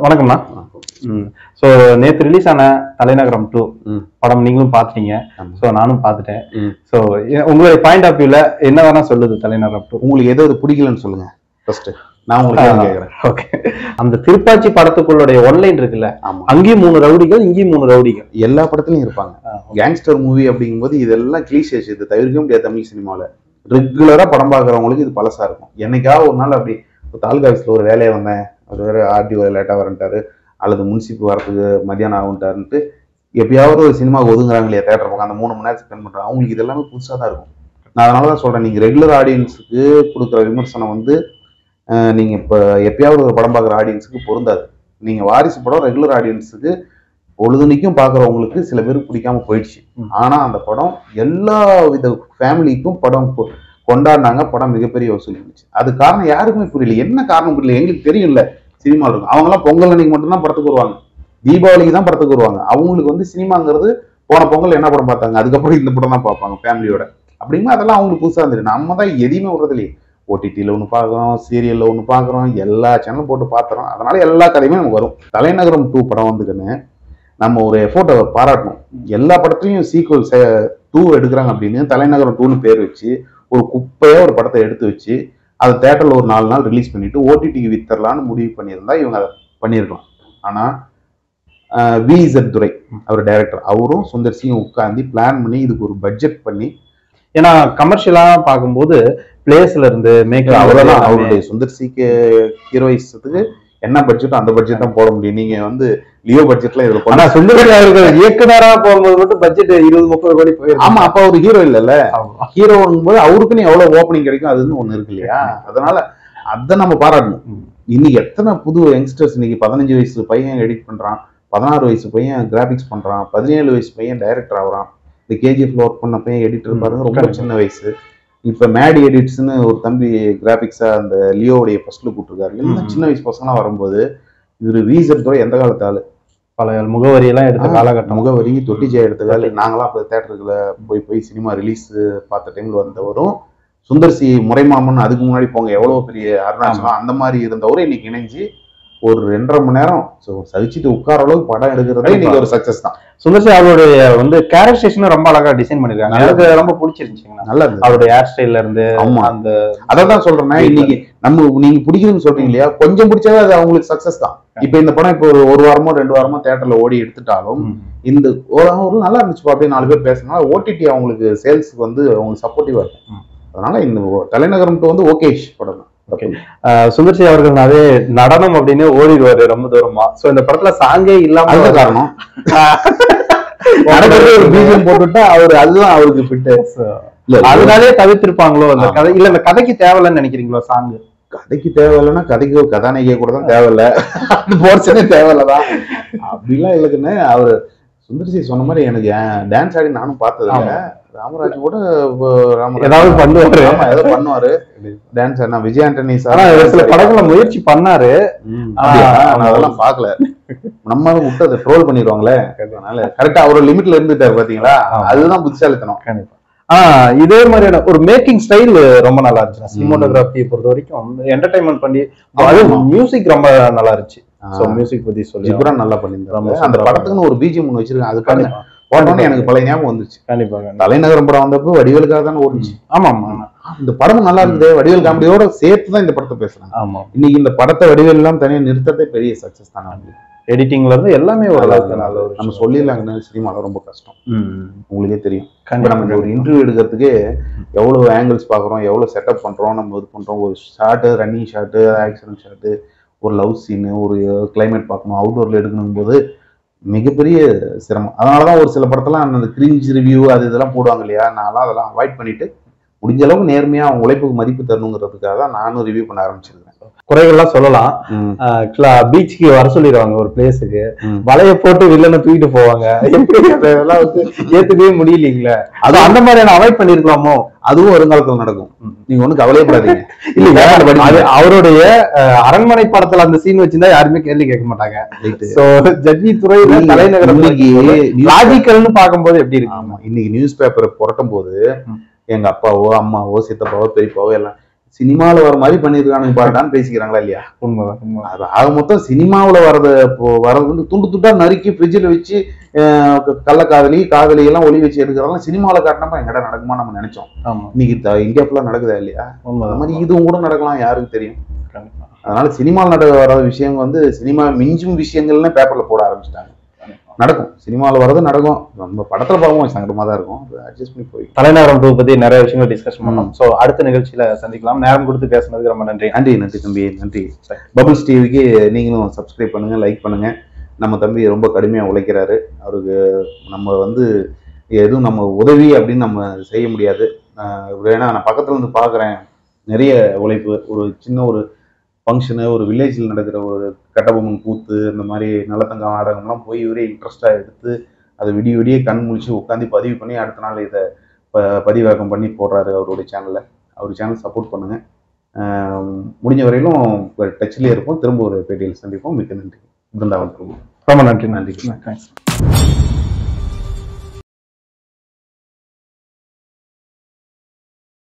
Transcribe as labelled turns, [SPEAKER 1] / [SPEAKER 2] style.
[SPEAKER 1] வணக்கம்ண்ணா ம் ஸோ நேற்று ரிலீஸ் ஆன தலைநகரம் டூ
[SPEAKER 2] ம்.
[SPEAKER 1] படம் நீங்களும் பார்த்துட்டீங்க
[SPEAKER 2] ஆமா.
[SPEAKER 1] ஸோ நானும் பார்த்துட்டேன்
[SPEAKER 2] ம்.
[SPEAKER 1] ஸோ உங்களுடைய பாயிண்ட் ஆஃப் வியூல என்ன வேணா சொல்லுது தலைநகரம் டூ
[SPEAKER 2] உங்களுக்கு எது எது பிடிக்கலன்னு சொல்லுங்க ஃபர்ஸ்ட் நான் உங்களுக்கு கேள்வி கேட்கறேன்
[SPEAKER 1] ஓகே அந்த திருப்பாச்சி படத்துக்குள்ளுடைய ஒன்லைன் இருக்குல்ல
[SPEAKER 2] ஆமா
[SPEAKER 1] அங்கேயும் மூணு ரவுடிகள் இங்கேயும் மூணு ரவுடிகள்
[SPEAKER 2] எல்லா படத்துலயும் இருப்பாங்க கேங்ஸ்டர் மூவி அப்படிங்கும்போது இதெல்லாம் கிளீஷேஸ் இது தவிர்க்க முடியாது தமிழ் சினிமாவில் ரெகுலரா படம் பார்க்குறவங்களுக்கு இது பழசா இருக்கும் என்னைக்காவது ஒரு நாள் அப்படி ஒரு தாலுகா ஆஃபீஸில் ஒரு வேலையை வந்தேன் ஒரு வேறு ஆர்டிஓ லேட்டாக வரன்ட்டாரு அல்லது முன்சிப்பு வரதுக்கு மத்தியானம் ஆகுன்ட்டாருன்ட்டு எப்பயாவது ஒரு சினிமாவுக்கு ஒதுங்குறாங்க இல்லையா தேட்டர் பக்கம் அந்த மூணு மணி நேரம் ஸ்பெண்ட் பண்ணுறாங்க அவங்களுக்கு இது எல்லாமே புதுசாக தான் இருக்கும் நான் அதனால தான் சொல்கிறேன் நீங்கள் ரெகுலர் ஆடியன்ஸுக்கு கொடுக்குற விமர்சனம் வந்து அஹ், நீங்க இப்போ எப்பயாவது ஒரு படம் பார்க்குற ஆடியன்ஸுக்கு பொருந்தாது நீங்கள் வாரிசு படம் ரெகுலர் ஆடியன்ஸுக்கு பொழுதுனிக்கும் பார்க்குறவங்களுக்கு சில பேருக்கு பிடிக்காம போயிடுச்சு
[SPEAKER 1] ம்.
[SPEAKER 2] ஆனா அந்த படம் எல்லா வித ஃபேமிலிக்கும் படம் கொ- கொண்டாடினாங்க படம் மிகப்பெரிய வசூல் இருந்துச்சு அது காரணம் யாருக்குமே புரியல என்ன காரணம் புரியல எங்களுக்கு தெரியும்ல சினிமாவில் இருக்கும் அவங்கெல்லாம் பொங்கல் அன்னைக்கு மட்டும்தான் படத்துக்கு வருவாங்க தீபாவளிக்கு தான் படத்துக்கு வருவாங்க அவங்களுக்கு வந்து சினிமாங்கிறது போன பொங்கல் என்ன படம் பார்த்தாங்க அதுக்கப்புறம் இந்த படம் தான் பார்ப்பாங்க ஃபேமிலியோட அப்படிங்கும்போது அதெல்லாம் அவங்களுக்கு புதுசாக இருந்துச்சு நம்ம தான் எதையுமே விடுறது இல்லையே ஓடிடியில் ஒன்று பார்க்குறோம் சீரியலில் ஒன்று பார்க்குறோம் எல்லா சேனலும் போட்டு பார்த்துறோம் அதனால எல்லா கதையுமே நமக்கு வரும் தலைநகரம் டூ படம் வந்துக்குன்னு நம்ம ஒரு எஃபோர்ட்டை பாராட்டணும் எல்லா படத்துலையும் சீக்குவல் டூ எடுக்கிறாங்க அப்படின்னு தலைநகரம் டூன்னு பேர் வச்சு ஒரு குப்பையா ஒரு படத்தை எடுத்து வச்சு அதை தேட்டரில் ஒரு நாலு நாள் ரிலீஸ் பண்ணிட்டு ஓடிடிக்கு வித்தரலான்னு முடிவு பண்ணியிருந்தா இவங்க அதை பண்ணியிருக்கலாம் ஆனால் விஇசட் துரை அவர் டைரக்டர் அவரும் சுந்தர் சிங் உட்காந்து பிளான் பண்ணி இதுக்கு ஒரு பட்ஜெட் பண்ணி
[SPEAKER 1] ஏன்னா கமர்ஷியலா பார்க்கும்போது பிளேஸ்ல இருந்து மேக்கப்
[SPEAKER 2] அவ்வளோதான் அவருடைய சுந்தர் சிக்கு ஹீரோயிஸத்துக்கு என்ன பட்ஜெட்டோ அந்த பட்ஜெட் தான் போட முடியும் நீங்க வந்து லியோ பட்ஜெட்ல இதுல
[SPEAKER 1] ஆனா
[SPEAKER 2] பண்ண
[SPEAKER 1] சுந்தரி அவர்கள் இயக்குனரா போகும்போது மட்டும் பட்ஜெட் இருபது முப்பது கோடி போயிருக்கு
[SPEAKER 2] ஆமா அப்ப அவர் ஹீரோ இல்லைல்ல
[SPEAKER 1] ஆமா.
[SPEAKER 2] ஹீரோங்கும் போது அவருக்குன்னு எவ்வளவு ஓப்பனிங் கிடைக்கும் அதுன்னு ஒண்ணு இருக்கு இல்லையா அதனால அதை நம்ம பாராட்டணும்
[SPEAKER 1] ம்.
[SPEAKER 2] இன்னைக்கு எத்தனை புது யங்ஸ்டர்ஸ் இன்னைக்கு பதினஞ்சு வயசு பையன் எடிட் பண்றான் பதினாறு வயசு பையன் கிராபிக்ஸ் பண்றான் பதினேழு வயசு பையன் டைரக்டர் ஆகுறான் இந்த கேஜிஎஃப்ல ஒர்க் பண்ண பையன் எடிட்டர்
[SPEAKER 1] ம்,
[SPEAKER 2] பாருங்க ரொம்ப
[SPEAKER 1] correct.
[SPEAKER 2] சின்ன வயசு இப்ப மேடி எடிட்ஸ்னு ஒரு தம்பி கிராபிக்ஸா அந்த லியோவுடைய ஃபர்ஸ்ட் லுக் விட்டுருக்காரு எல்லாம்
[SPEAKER 1] ம்.
[SPEAKER 2] சின்ன வயசு பசங்களாம் வரும்போது இவர் ரீசன் துறை எந்த காலத்து ஆளு
[SPEAKER 1] பல முகவரி எல்லாம் எடுத்த
[SPEAKER 2] ஆ,
[SPEAKER 1] காலகட்டம்
[SPEAKER 2] முகவரி தொட்டிஜா எடுத்ததால் நாங்களாம் அப்போ தேட்டருக்குள்ள போய் போய் சினிமா ரிலீஸ் பார்த்த டைம்ல வந்தவரும் சுந்தர்சி முறைமாமன் அதுக்கு முன்னாடி போங்க எவ்வளவு பெரிய அருணாச்சலம் அந்த மாதிரி இருந்தவரும் இன்னைக்கு இணைஞ்சு ஒரு ரெண்டரை மணி நேரம் ஸோ சகிச்சுட்டு உட்கார அளவுக்கு படம் எடுக்கிறதே இன்னைக்கு ஒரு சக்சஸ் தான்
[SPEAKER 1] சுந்தர்சி அவருடைய வந்து கேரக்டரைசேஷனும் ரொம்ப அழகா டிசைன் பண்ணிருக்காங்க எனக்கு ரொம்ப பிடிச்சிருந்துச்சுங்கண்ணா
[SPEAKER 2] நல்லா இருந்தது
[SPEAKER 1] அவருடைய ஹேர் ஸ்டைல்ல இருந்து
[SPEAKER 2] ஆமா.
[SPEAKER 1] அந்த
[SPEAKER 2] அதை தான் சொல்றேன் இன்னைக்கு நம்ம நீங்க பிடிக்குதுன்னு சொல்றீங்க இல்லையா கொஞ்சம் பிடிச்சாவே அது அவங்களுக்கு சக்சஸ் தான் இப்போ இந்த படம் இப்போ ஒரு ஒரு வாரமோ ரெண்டு வாரமோ தேட்டர்ல ஓடி எடுத்துட்டாலும்
[SPEAKER 1] ம். இந்த
[SPEAKER 2] இந்த ஒரு ஒரு நல்லா இருந்துச்சுப்பா அப்படின்னு நாலு பேர் பேசினா ஓடிடி அவங்களுக்கு சேல்ஸ்க்கு வந்து அவங்களுக்கு சப்போர்ட்டிவா இருக்கும்
[SPEAKER 1] ம்.
[SPEAKER 2] அதனால இந்த தலைநகரம் to வந்து ஓகேஷ் படம் தான்
[SPEAKER 1] Okay. ஆஹ் சுந்தர்சி அவர்கள்னாவே நடனம் அப்படின்னு ஓடிடுவாரு ரொம்ப தூரமா சோ இந்த படத்துல சாங்கே இல்லாம
[SPEAKER 2] அதுதான் காரணம் நடக்கிறது ஒரு பிஜிஎம் போட்டுட்டா அவரு அதுதான் அவருக்கு ஃபிட்டு
[SPEAKER 1] So,
[SPEAKER 2] இல்ல
[SPEAKER 1] அதனாலே தவிர்த்திருப்பாங்களோ அந்த
[SPEAKER 2] ஆமா.
[SPEAKER 1] கதை இல்ல இந்த கதைக்கு தேவையில்லைன்னு நினைக்கிறீங்களோ சாங்
[SPEAKER 2] கதைக்கு தேவையில்லைன்னா கதைக்கு ஒரு கதாநாயகியை கூட தான் தேவையில்ல அந்த போர்ஷனே தேவையில்லதான் அப்படிலாம் இல்லைக்குன்னு அவர் சுந்தர்சி சொன்ன மாதிரி எனக்கு டான்ஸ் ஆடி நானும் பார்த்தது இல்ல ராமராஜ் கூட இப்போ ராமராஜ்
[SPEAKER 1] ஏதாவது பண்ணுவாரு.
[SPEAKER 2] ஆமா ஏதோ பண்ணுவாரு டான்ஸ் ஆடினா விஜய் ஆண்டனி
[SPEAKER 1] ஆனா
[SPEAKER 2] சார்
[SPEAKER 1] சில படங்களை முயற்சி பண்ணாரு
[SPEAKER 2] ம், அப்படியா?
[SPEAKER 1] ஆ,
[SPEAKER 2] நான் அதெல்லாம் பார்க்கல நம்ம விட்டு அதை ட்ரோல் பண்ணிடுவாங்களே அதனால கரெக்டா அவரோட லிமிட்ல இருந்துட்டாரு பாத்தீங்களா
[SPEAKER 1] ஆமா.
[SPEAKER 2] அதுதான் புத்திசாலித்தனம்
[SPEAKER 1] கண்டிப்பா ஆஹ் இதே மாதிரியான ஒரு மேக்கிங் ஸ்டைல் ரொம்ப நல்லா இருந்துச்சு சினிமோட்டோகிராஃபியை பொறுத்த வரைக்கும் என்டர்டைன்மெண்ட் பண்ணி அது
[SPEAKER 2] ஆமா.
[SPEAKER 1] மியூசிக் ரொம்ப நல்லா இருந்துச்சு
[SPEAKER 2] ஆ.
[SPEAKER 1] சோ மியூசிக் பத்தி சொல்லி
[SPEAKER 2] ஜிப்ரான் நல்லா பண்ணியிருந்தாரு
[SPEAKER 1] ரொம்ப
[SPEAKER 2] அந்த
[SPEAKER 1] சூப்பரா
[SPEAKER 2] படத்துக்குன்னு ஒரு பிஜிஎம் ஒன்று வச்சிருக்காங்க அது பாருங்க
[SPEAKER 1] கண்டிப்பா
[SPEAKER 2] போட்டோன்னே எனக்கு பழைய ஞாபகம் வந்துச்சு
[SPEAKER 1] கண்டிப்பா கண்டிப்பா.
[SPEAKER 2] தலைநகரம் படம் வந்தப்போ வடிவேலுக்காக தானே ஓடுச்சு
[SPEAKER 1] ஆமா ஆமா
[SPEAKER 2] இந்த படமும் நல்லா இருக்குது வடிவேல் காமெடியோட சேர்த்து தான் இந்த படத்தை பேசுறாங்க
[SPEAKER 1] ஆமா
[SPEAKER 2] இன்னைக்கு இந்த படத்தை வடிவேல் எல்லாம் தனியா நிறுத்ததே பெரிய சக்சஸ் தானே வந்து
[SPEAKER 1] எடிட்டிங்ல இருந்து எல்லாமே ஓரளவுக்கு நல்ல ஒரு
[SPEAKER 2] நம்ம சொல்லிடலாங்க சினிமால ரொம்ப கஷ்டம்
[SPEAKER 1] ம்.
[SPEAKER 2] உங்களுக்கே தெரியும் இப்போ
[SPEAKER 1] கண்டிப்பா
[SPEAKER 2] நம்ம ஒரு இன்டர்வியூ எடுக்கிறதுக்கே எவ்வளோ ஆங்கிள்ஸ் பார்க்குறோம் எவ்வளோ செட்டப் பண்ணுறோம் நம்ம இது பண்ணுறோம் ஒரு short running shot action shot ஒரு லவ் சீனு ஒரு கிளைமேட் பார்க்கணும் அவுட்டோரில் எடுக்கணும் போது மிகப்பெரிய சிரமம் அதனால தான் ஒரு சில படத்தெல்லாம் அந்த கிரிஞ்ச் ரிவ்யூ அது இதெல்லாம் போடுவாங்க இல்லையா நான்லாம் அதெல்லாம் அவாய்ட் பண்ணிட்டு முடிஞ்ச அளவுக்கு நேர்மையாக அவங்க உழைப்புக்கு மதிப்பு தரணுங்கிறதுக்காக தான் நானும் ரிவ்யூ பண்ண ஆரம்பிச்சிருக்கேன்
[SPEAKER 1] குறைகள்லாம் சொல்லலாம்
[SPEAKER 2] ம்,
[SPEAKER 1] பீச்சுக்கு வர சொல்லிடுவாங்க ஒரு பிளேஸுக்கு
[SPEAKER 2] ம்.
[SPEAKER 1] வலைய போட்டு வில்லனை தூக்கிட்டு போவாங்க எப்படி அதெல்லாம் வந்து ஏத்துக்கவே முடியலீங்களே அது அந்த மாதிரியான அவாய்ட் பண்ணிருக்கலாமோ
[SPEAKER 2] அதுவும் வருங்காலத்தில் நடக்கும்
[SPEAKER 1] ம்.
[SPEAKER 2] நீங்க ஒன்றும் கவலையப்படாதீங்க
[SPEAKER 1] இல்லைங்க
[SPEAKER 2] படிங்க.
[SPEAKER 1] அது அவருடைய அஹ், அரண்மனை படத்துல அந்த சீன் வச்சிருந்தா யாருமே கேள்வி கேட்க மாட்டாங்க
[SPEAKER 2] Right.
[SPEAKER 1] சோ ஜட்ஜி துறையில
[SPEAKER 2] இன்னைக்கு-
[SPEAKER 1] தலைநகரம்
[SPEAKER 2] இன்னைக்கு news-
[SPEAKER 1] லாஜிக்கல்னு பார்க்கும்போது எப்படி இருக்கு
[SPEAKER 2] ஆமா இன்னைக்கு நியூஸ் பேப்பரை புரட்டும் போது
[SPEAKER 1] ம்.
[SPEAKER 2] எங்க அப்பாவோ அம்மாவோ சித்தப்பாவோ பெரியப்பாவோ எல்லாம் சினிமாவில் வர மாதிரி பண்ணியிருக்கானுங்க பாருடான்னு பேசிக்கிறாங்களா இல்லையா
[SPEAKER 1] உண்மைதான் உண்மை
[SPEAKER 2] அது ஆக மொத்தம் சினிமாவில் வர்றத இப்போ வர்றது வந்து துண்டு துண்டா நறுக்கி ஃப்ரிட்ஜில் வச்சு அஹ், க- கள்ளக்காதலி காதலி எல்லாம் ஒளி வச்சு எடுக்கிறதெல்லாம் சினிமாவில் காட்டினப்ப எங்கடா நடக்குமா நம்ம நினைச்சோம்
[SPEAKER 1] ஆமா
[SPEAKER 2] இன்னைக்கு த- இந்தியா ஃபுல்லாக நடக்குதா இல்லையா அது
[SPEAKER 1] உண்மைதான்
[SPEAKER 2] மாதிரி இதுவும் கூட நடக்கலாம் யாருக்கு தெரியும்
[SPEAKER 1] கண்டிப்பா.
[SPEAKER 2] அதனால சினிமாவில் நட வர விஷயம் வந்து சினிமா மிஞ்சும் விஷயங்கள்னு பேப்பர்ல போட ஆரம்பிச்சிட்டாங்க நடக்கும் சினிமாவில் வர்றது நடக்கும் நம்ம படத்துல பார்க்கவும் சங்கடமா தான் இருக்கும் அட்ஜஸ்ட் பண்ணி போய்
[SPEAKER 1] தலைநகரம் டூ பத்தி நிறைய விஷயங்கள் டிஸ்கஸ் பண்ணோம் சோ அடுத்த நிகழ்ச்சியில சந்திக்கலாம் நேரம் கொடுத்து பேசுனதுக்கு ரொம்ப நன்றி
[SPEAKER 2] நன்றி நன்றி தம்பி நன்றி பபுள்ஸ் டிவிக்கு நீங்களும் சப்ஸ்கிரைப் பண்ணுங்க லைக் பண்ணுங்க நம்ம தம்பி ரொம்ப கடுமையா உழைக்கிறாரு அவருக்கு நம்ம வந்து எதுவும் நம்ம உதவி அப்படின்னு நம்ம செய்ய முடியாது ஆஹ் ஏன்னா நான் பக்கத்துல இருந்து பார்க்குறேன் நிறைய உழைப்பு ஒரு சின்ன ஒரு ஃபங்க்ஷனு ஒரு வில்லேஜில் நடக்கிற ஒரு கட்டபொம்மன் கூத்து இந்த மாதிரி நல்லத்தங்க நாடகம்லாம் போய் இவரே இன்ட்ரெஸ்டாக எடுத்து அதை விடிய விடிய கண் முழிச்சு உட்காந்து பதிவு பண்ணி அடுத்த நாள் இதை ப பதிவாக்கம் பண்ணி போடுறாரு அவருடைய சேனலில் அவர் சேனல் சப்போர்ட் பண்ணுங்க ஆஹ் முடிஞ்ச வரையிலும் டச்லேயே இருப்போம் திரும்ப ஒரு பேட்டியில் சந்திப்போம் மிக்க நன்றி பிருந்தாவன்
[SPEAKER 1] ரொம்ப நன்றி
[SPEAKER 2] நன்றி.
[SPEAKER 1] தேங்க்ஸ்